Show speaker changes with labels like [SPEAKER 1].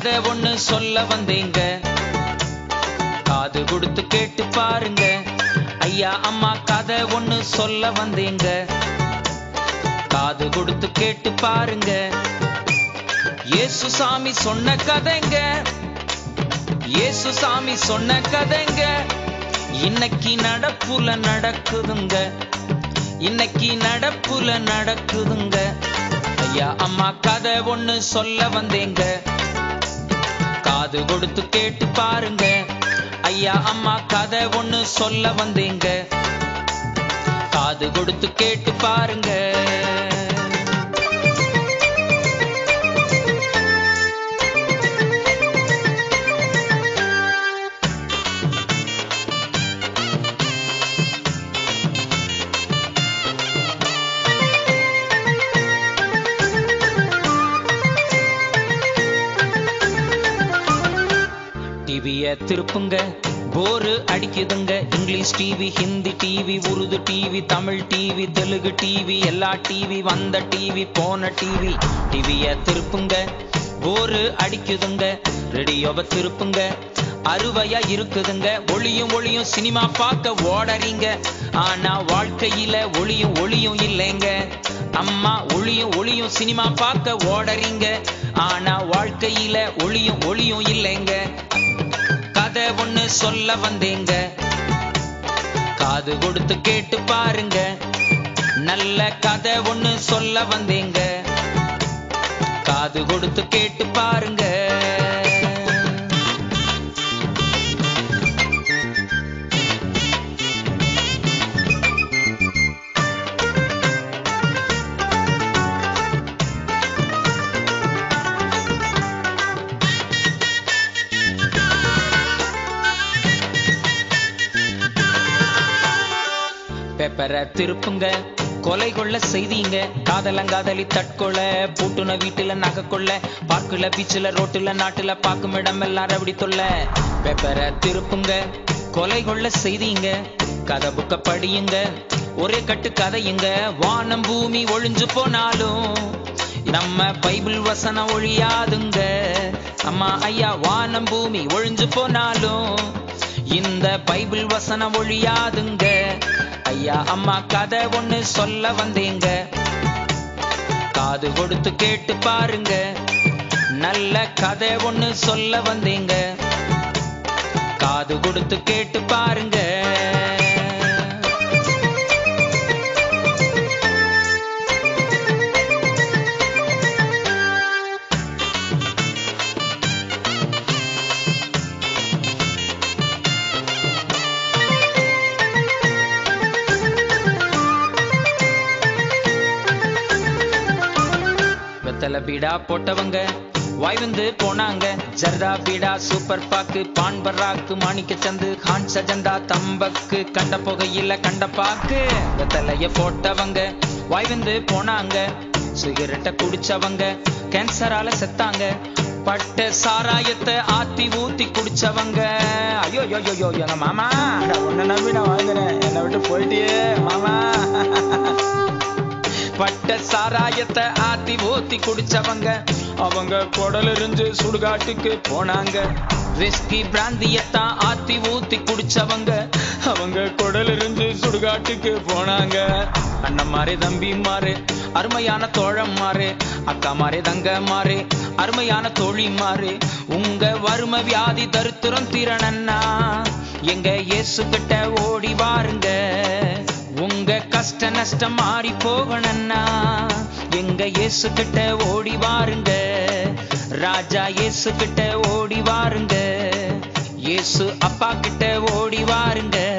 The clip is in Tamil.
[SPEAKER 1] கதை ஒண்ணு சொல்ல வந்தேங்க காது கொடுத்து கேட்டு பாருங்க ஐயா அம்மா கதை ஒண்ணு சொல்ல வந்தேங்க காது கொடுத்து கேட்டு பாருங்க இயேசு சாமி சொன்ன கதைங்க இயேசு சாமி சொன்ன கதைங்க இன்னைக்கு நடப்புல நடக்குதுங்க இன்னைக்கு நடப்புல நடக்குதுங்க ஐயா அம்மா கதை ஒண்ணு சொல்ல வந்தேங்க காது கொடுத்து கேட்டு பாருங்க ஐயா அம்மா கதை ஒண்ணு சொல்ல வந்தேங்க காது கொடுத்து கேட்டு பாருங்க டிவிய திருப்புங்க போரு அடிக்குதுங்க English TV Hindi TV Urdu TV Tamil TV Telugu TV எல்லா டிவி வந்த டிவி போன டிவி டிவிய திருப்புங்க போரு அடிக்குதுங்க ரேடியோவை திருப்புங்க அறுவையா இருக்குதுங்க ஒளியும் ஒளியும் சினிமா பார்க்க ஓடறீங்க ஆனா வாழ்க்கையில ஒளியும் ஒளியும் இல்லைங்க அம்மா ஒளியும் ஒளியும் சினிமா பார்க்க ஓடறீங்க ஆனா வாழ்க்கையில ஒளியும் ஒளியும் இல்லைங்க கதை ஒண்ணு சொல்ல வந்தேங்க காது கொடுத்து கேட்டு பாருங்க நல்ல கதை ஒண்ணு சொல்ல வந்தேங்க காது கொடுத்து கேட்டு பாருங்க பேப்பரை திருப்புங்க கொலை கொள்ள செய்திங்க காதலங்காதலி தற்கொலை பூட்டுன வீட்டுல நகை கொள்ள பார்க்குல பீச்சுல ரோட்டுல நாட்டுல பார்க்கும் இடம் எல்லாம் ரவடி தொல்ல பேப்பரை திருப்புங்க கொலை கொள்ள செய்திங்க கதை புக்க படியுங்க ஒரே கட்டு கதையுங்க வானம் பூமி ஒழிஞ்சு போனாலும் நம்ம பைபிள் வசனம் ஒழியாதுங்க அம்மா ஐயா வானம் பூமி ஒழிஞ்சு போனாலும் இந்த பைபிள் வசனம் ஒழியாதுங்க ஐயா அம்மா கதை ஒண்ணு சொல்ல வந்தேங்க காது கொடுத்து கேட்டு பாருங்க நல்ல கதை ஒண்ணு சொல்ல வந்தேங்க காது கொடுத்து கேட்டு பாருங்க வெத்தல பீடா போட்டவங்க வாய் வந்து போனாங்க ஜர்தா பீடா சூப்பர் பாக்கு பான் பராக்கு மாணிக்க சந்து கான் சஜந்தா தம்பக்கு கண்ட புகையில கண்ட பாக்கு வெத்தலைய போட்டவங்க வாய் வந்து போனாங்க சிகரெட்டை குடிச்சவங்க கேன்சரால செத்தாங்க பட்ட சாராயத்தை ஆத்தி ஊத்தி குடிச்சவங்க ஐயோ ஐயோ ஐயோ எங்க மாமா உன்னை நம்பி நான் வாழ்ந்துறேன் என்னை விட்டு போயிட்டியே மாமா பட்ட சாராயத்தை ஆத்தி ஊத்தி குடிச்சவங்க அவங்க குடல் இருந்து சுடுகாட்டுக்கு போனாங்க விஸ்கி பிராந்தியத்தான் ஆத்தி ஊத்தி குடிச்சவங்க அவங்க குடல் இருந்து சுடுகாட்டுக்கு போனாங்க அண்ணன் மாறே தம்பி மாறு அருமையான தோழம் மாறு அக்கா மாறே தங்க மாறு அருமையான தோழி மாறு உங்க வறுமை வியாதி தருத்திரம் திறனண்ணா எங்க இயேசு கிட்ட ஓடி வாருங்க உங்க கஷ்ட நஷ்டம் மாறி போகணும்னா எங்க இயேசு கிட்ட ஓடி வாருங்க ராஜா இயேசு கிட்ட ஓடி வாருங்க இயேசு அப்பா கிட்ட ஓடி வாருங்க